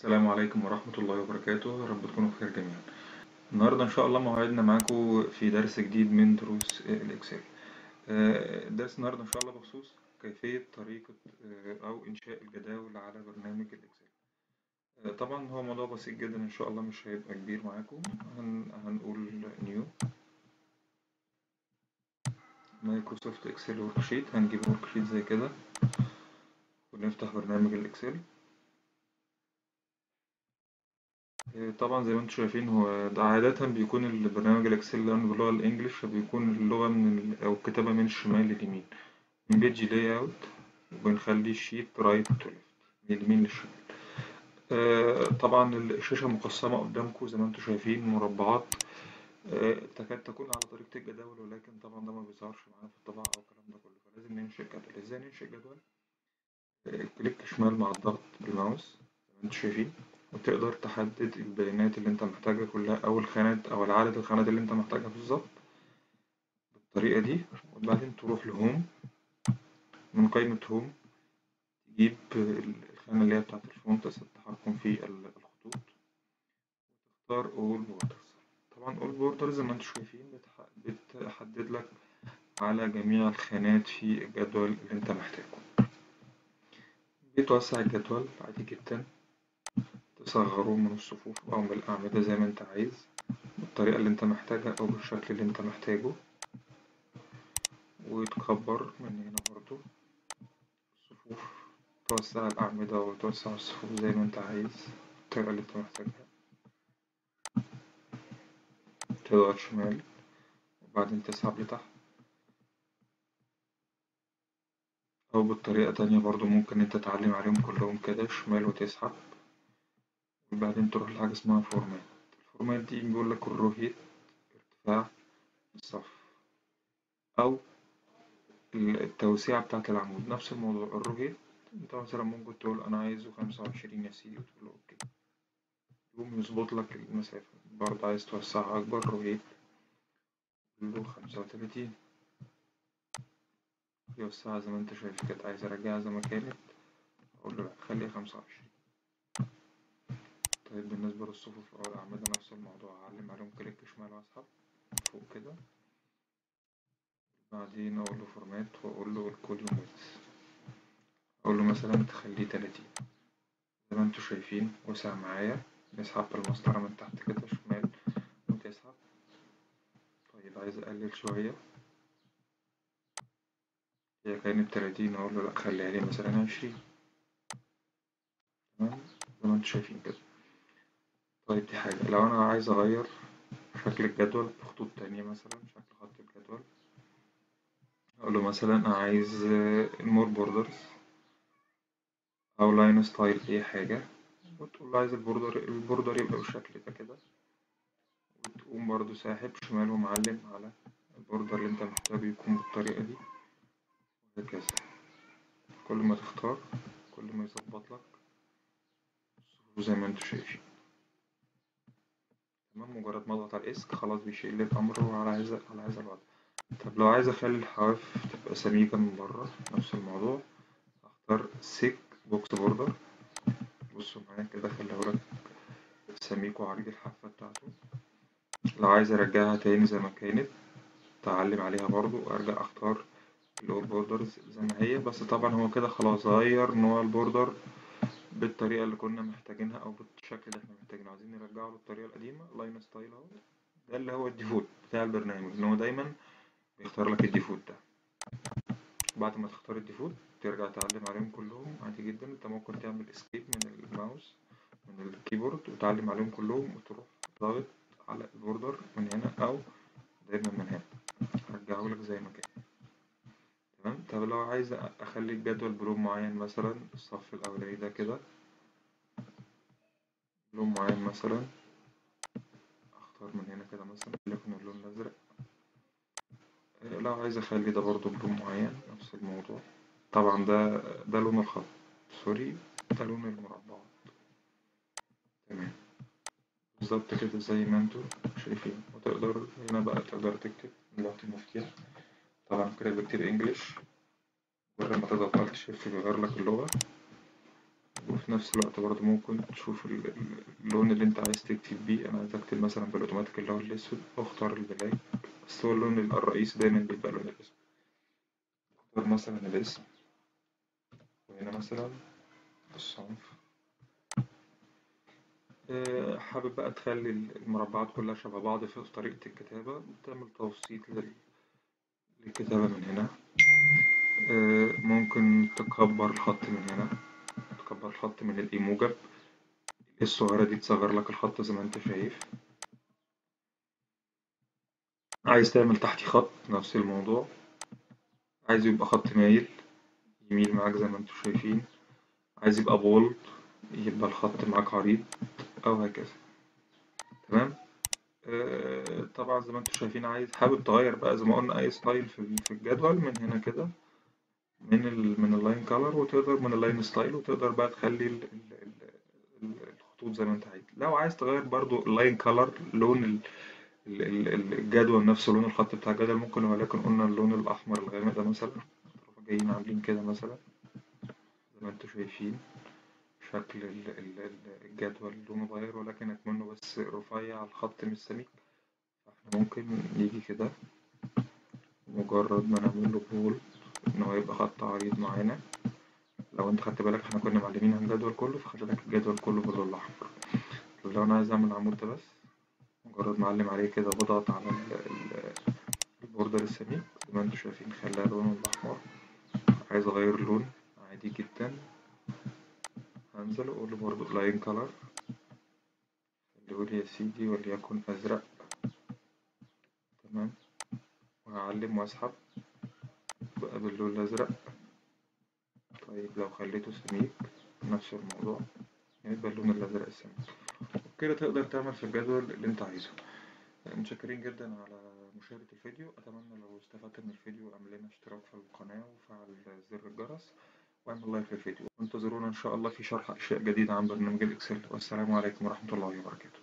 السلام عليكم ورحمة الله وبركاته يا رب تكونوا بخير جميعا النهاردة إن شاء الله موعدنا معاكم في درس جديد من دروس الإكسل آه، درس النهاردة إن شاء الله بخصوص كيفية طريقة آه، أو إنشاء الجداول على برنامج الإكسل آه، طبعا هو موضوع بسيط جدا إن شاء الله مش هيبقى كبير معاكم هن... هنقول نيو مايكروسوفت إكسل ورك شيت هنجيب ورك شيت زي كده ونفتح برنامج الإكسل طبعا زي ما انتم شايفين هو ده عادة بيكون البرنامج الإكسل ده باللغة الإنجليش فبيكون اللغة من ال... أو الكتابة من الشمال لليمين من بيج لاي أوت وبنخلي الشيت رايت تو ليفت من اليمين للشمال آه طبعا الشاشة مقسمة قدامكم زي ما انتم شايفين مربعات آه تكاد تكون على طريقة الجداول ولكن طبعا ده ما بيظهرش معانا في الطباعة أو الكلام ده كله فلازم ننشئ جدول ازاي ننشئ جدول آه كليك شمال مع الضغط بالماوس زي ما انتم شايفين وتقدر تحدد البيانات اللي انت محتاجها كلها او الخانات او العدد الخانات اللي انت محتاجها بالظبط بالطريقة دي وبعدين تروح لهوم من قائمة هوم تجيب الخانة اللي هي بتاعت الفونتس التحكم في الخطوط وتختار all borders طبعا all borders زي ما انتم شايفين بتحدد لك على جميع الخانات في الجدول اللي انت محتاجه بتوسع الجدول عادي جدا تصغره من الصفوف أو من الأعمدة زي ما أنت عايز بالطريقة اللي أنت محتاجها أو بالشكل اللي أنت محتاجه وتكبر من هنا برضو الصفوف توسع الأعمدة وتوسع الصفوف زي ما أنت عايز بالطريقة اللي أنت محتاجها تضغط شمال وبعدين تسحب لتحت أو بالطريقة تانية برضو ممكن أنت تعلم عليهم كلهم كده شمال وتسحب وبعدين تروح لحاجة اسمها فورمات الفورمات دي بيقول لك الروهيت ارتفاع الصف أو التوسيعة بتاعة العمود نفس الموضوع الروهيت انت مثلا ممكن تقول أنا عايزه خمسة وعشرين يا سيدي وتقول له أوكي يقوم يظبط لك المسافة برضه عايز توسعها أكبر روهيت تقول له خمسة وتلاتين يوسعها زي ما انت شايف كده عايز أرجعها زي ما كانت أقول له لأ خليها خمسة وعشرين طيب بالنسبة للصفوف أو الأعمدة نفس الموضوع هعلم عليهم كليك شمال وأسحب فوق كده بعدين أقول له فورمات وأقول له الكوليوم ويدث أقول له مثلا تخليه تلاتين زي ما انتوا شايفين وسع معايا نسحب بالمسطرة من تحت كده شمال وتسحب طيب عايز أقلل شوية هي كانت تلاتين أقول له لأ خليها لي مثلا عشرين تمام زي ما انتوا شايفين كده طيب دي حاجة لو أنا عايز أغير شكل الجدول بخطوط تانية مثلا شكل خط الجدول أقول له مثلا أنا عايز المور بوردرز أو لاين ستايل أي حاجة وتقول له عايز البوردر البوردر يبقى بالشكل ده كده وتقوم برضو ساحب شمال ومعلم على البوردر اللي أنت محتاجه يكون بالطريقة دي وهكذا كل ما تختار كل ما يظبط لك زي ما انتوا شايفين تمام مجرد ما اضغط على الاسك خلاص بيشيل لي الامر وعلى هذا على هذا الوضع طب لو عايز اخلي الحواف تبقى سميكة من بره نفس الموضوع هختار سيك بوكس بوردر بصوا معايا كده خليهولك سميك وعريض الحافة بتاعته لو عايز ارجعها تاني زي ما كانت تعلم عليها برضو وارجع اختار الاول بوردرز زي ما هي بس طبعا هو كده خلاص غير نوع البوردر بالطريقة اللي كنا محتاجينها أو بالشكل اللي احنا محتاجينه عايزين نرجعه للطريقة القديمة لاين ستايل أهو ده اللي هو الديفولت بتاع البرنامج إن هو دايما بيختار لك الديفولت ده بعد ما تختار الديفولت ترجع تعلم عليهم كلهم عادي جدا انت ممكن تعمل اسكيب من الماوس من الكيبورد وتعلم عليهم كلهم وتروح ضاغط على البوردر من هنا أو دايما من هنا هرجعه لك زي ما كان تمام طب لو عايز أخلي الجدول بلون معين مثلا الصف الأولاني ده كده لون معين مثلا اختار من هنا كده مثلا وليكن اللون الازرق لو عايز اخلي ده برضو بلون معين نفس الموضوع طبعا ده ده لون الخط سوري ده لون المربعات تمام بالظبط كده زي ما انتوا شايفين وتقدر هنا بقى تقدر تكتب لغة المفاتيح طبعا كده بكتب انجلش مجرد ما تضغط الت شيفت بيغير لك اللغة في نفس الوقت برضه ممكن تشوف ال- ال- اللون اللي انت عايز تكتب بيه انا عايز اكتب مثلا بالاوتوماتيك اللي هو الاسود واختار البلاك بس هو اللون الرئيسي دايما بيبقى اللون الاسود اختار مثلا الاسم وهنا مثلا الصنف آه، حابب بقى تخلي المربعات كلها شبه بعض في طريقة الكتابة بتعمل توسيط لل- للكتابة من هنا آه، ممكن تكبر الخط من هنا تكبر الخط من الإي موجب الصغيرة دي تصغر لك الخط زي ما انت شايف عايز تعمل تحتي خط نفس الموضوع عايز يبقى خط مايل يميل معاك زي ما انتوا شايفين عايز يبقى بولد يبقى الخط معاك عريض أو هكذا تمام آه، طبعا زي ما انتوا شايفين عايز حابب تغير بقى زي ما قلنا أي ستايل في في الجدول من هنا كده من ال من اللاين كولر وتقدر من اللاين ستايل وتقدر بقى تخلي ال ال ال الخطوط زي ما انت عايز لو عايز تغير برضو اللاين كولر لون ال ال- ال- الجدول نفسه لون الخط بتاع الجدول ممكن ولكن قلنا اللون الأحمر الغامق ده مثلا جايين عاملين كده مثلا زي ما انتوا شايفين شكل ال- ال- ال- الجدول لونه اتغير ولكن أكمنه بس رفيع الخط مش سميك فاحنا ممكن نيجي كده مجرد ما نعمل له بول إن هو يبقى خط عريض معانا لو انت خدت بالك احنا كنا معلمين عن الجدول كله فخلي لك الجدول كله باللون الأحمر لو أنا عايز أعمل عمود ده بس مجرد ما أعلم عليه كده بضغط على ال- ال- البوردر السميك زي ما انتوا شايفين خلاه لونه الأحمر عايز أغير لون عادي جدا هنزل أقول له برضه لاين كولر خليهولي يا سيدي وليكن أزرق تمام وهعلم وأسحب بقى باللون الأزرق طيب لو خليته سميك نفس الموضوع يبقى اللون الأزرق السميك وبكده تقدر تعمل في الجدول اللي أنت عايزه متشكرين جدا على مشاهدة الفيديو أتمنى لو استفدت من الفيديو اعمل لنا اشتراك في القناة وفعل زر الجرس واعمل لايك للفيديو وانتظرونا إن شاء الله في شرح أشياء جديدة عن برنامج الإكسل والسلام عليكم ورحمة الله وبركاته